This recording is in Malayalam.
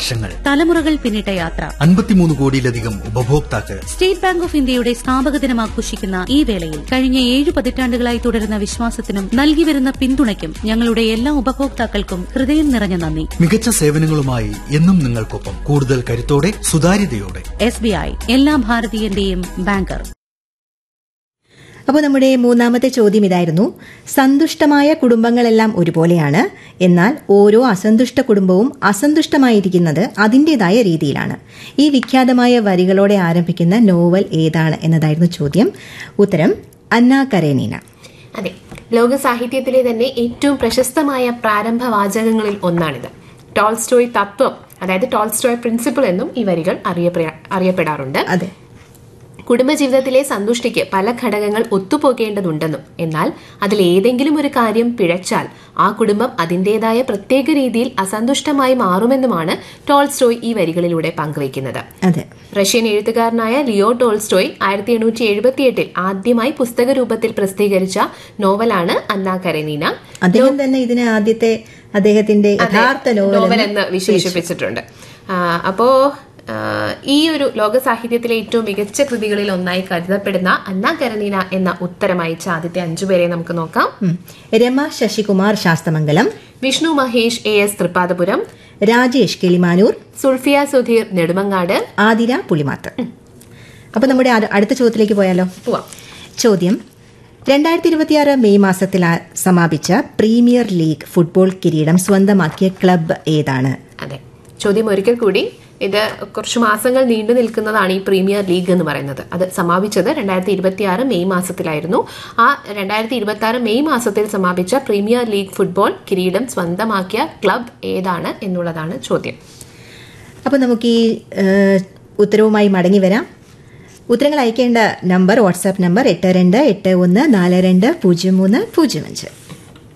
വർഷങ്ങൾ തലമുറകൾ പിന്നിട്ട യാത്ര അൻപത്തിമൂന്ന് കോടിയിലധികം ഉപഭോക്താക്കൾ സ്റ്റേറ്റ് ബാങ്ക് ഓഫ് ഇന്ത്യയുടെ സ്ഥാപക ദിനം ആഘോഷിക്കുന്ന ഈ വേളയിൽ കഴിഞ്ഞ ഏഴ് പതിറ്റാണ്ടുകളായി തുടരുന്ന വിശ്വാസത്തിനും നൽകിവരുന്ന പിന്തുണയ്ക്കും ഞങ്ങളുടെ എല്ലാ ഉപഭോക്താക്കൾക്കും ഹൃദയം നിറഞ്ഞ നന്ദി മികച്ച സേവനങ്ങളുമായി എന്നും നിങ്ങൾക്കൊപ്പം കൂടുതൽ കരുത്തോടെ സുതാര്യതയോടെ എസ് ബി ഐ എല്ലാ ഭാരതീയന്റെയും ബാങ്കർ അപ്പോൾ നമ്മുടെ മൂന്നാമത്തെ ചോദ്യം ഇതായിരുന്നു സന്തുഷ്ടമായ കുടുംബങ്ങളെല്ലാം ഒരുപോലെയാണ് എന്നാൽ ഓരോ അസന്തുഷ്ട കുടുംബവും അസന്തുഷ്ടമായിരിക്കുന്നത് അതിൻ്റെതായ രീതിയിലാണ് ഈ വിഖ്യാതമായ വരികളോടെ ആരംഭിക്കുന്ന നോവൽ ഏതാണ് എന്നതായിരുന്നു ചോദ്യം ഉത്തരം അന്ന കരേനീന അതെ ലോക സാഹിത്യത്തിലെ തന്നെ ഏറ്റവും പ്രശസ്തമായ പ്രാരംഭ വാചകങ്ങളിൽ ഒന്നാണിത് ടോൾസ്റ്റോയ് തത്വം അതായത് ടോൾസ്റ്റോയ് പ്രിൻസിപ്പിൾ എന്നും ഈ വരികൾ അറിയപ്പെടാ- അറിയപ്പെടാറുണ്ട് അതെ കുടുംബജീവിതത്തിലെ സന്തുഷ്ടിക്ക് പല ഘടകങ്ങൾ ഒത്തുപോകേണ്ടതുണ്ടെന്നും എന്നാൽ അതിൽ ഏതെങ്കിലും ഒരു കാര്യം പിഴച്ചാൽ ആ കുടുംബം അതിന്റേതായ പ്രത്യേക രീതിയിൽ അസന്തുഷ്ടമായി മാറുമെന്നുമാണ് ടോൾസ്റ്റോയ് ഈ വരികളിലൂടെ പങ്കുവയ്ക്കുന്നത് അതെ റഷ്യൻ എഴുത്തുകാരനായ ലിയോ ടോൾസ്റ്റോയ് ആയിരത്തി എണ്ണൂറ്റി എഴുപത്തിയെട്ടിൽ ആദ്യമായി പുസ്തക രൂപത്തിൽ പ്രസിദ്ധീകരിച്ച നോവലാണ് അന്ന കരനീന അദ്ദേഹം തന്നെ ഇതിന് ആദ്യത്തെ അദ്ദേഹത്തിന്റെ യഥാർത്ഥ നോവൽ നോവൽ എന്ന് വിശേഷിപ്പിച്ചിട്ടുണ്ട് ആ, അപ്പോ ആ, ഈ ഒരു ലോക സാഹിത്യത്തിലെ ഏറ്റവും മികച്ച കൃതികളിൽ ഒന്നായി കരുതപ്പെടുന്ന അന്ന കരനീന എന്ന ഉത്തരം അയച്ച ആദ്യത്തെ അഞ്ചുപേരെ നമുക്ക് നോക്കാം ഉം. രമ ശശികുമാർ ശാസ്തമംഗലം വിഷ്ണു മഹേഷ് എ എസ് തൃപ്പാദപുരം രാജേഷ് കിളിമാനൂർ സുൾഫിയ സുധീർ നെടുമങ്ങാട് ആതിര പുളിമാത്ത് അപ്പൊ നമ്മുടെ അട- അടുത്ത ചോദ്യത്തിലേക്ക് പോയാലോ പോവാം ചോദ്യം രണ്ടായിരത്തി ഇരുപത്തിയാറ് മെയ് മാസത്തിൽ ആ- സമാപിച്ച പ്രീമിയർ ലീഗ് ഫുട്ബോൾ കിരീടം സ്വന്തമാക്കിയ ക്ലബ്ബ് ഏതാണ് അതെ ചോദ്യം ഒരിക്കൽ കൂടി ഇത് കുറച്ച് മാസങ്ങൾ നീണ്ടു നിൽക്കുന്നതാണ് ഈ പ്രീമിയർ ലീഗ് എന്ന് പറയുന്നത് അത് സമാപിച്ചത് രണ്ടായിരത്തി ഇരുപത്തി ആറ് മെയ് മാസത്തിലായിരുന്നു ആ രണ്ടായിരത്തി ഇരുപത്തി ആറ് മെയ് മാസത്തിൽ സമാപിച്ച പ്രീമിയർ ലീഗ് ഫുട്ബോൾ കിരീടം സ്വന്തമാക്കിയ ക്ലബ് ഏതാണ് എന്നുള്ളതാണ് ചോദ്യം അപ്പോൾ നമുക്ക് ഈ ഏഹ്, ഉത്തരവുമായി മടങ്ങി വരാം ഉത്തരങ്ങൾ അയക്കേണ്ട നമ്പർ വാട്സാപ്പ് നമ്പർ എട്ട് രണ്ട് എട്ട് ഒന്ന് നാല് രണ്ട് പൂജ്യം മൂന്ന് പൂജ്യം അഞ്ച്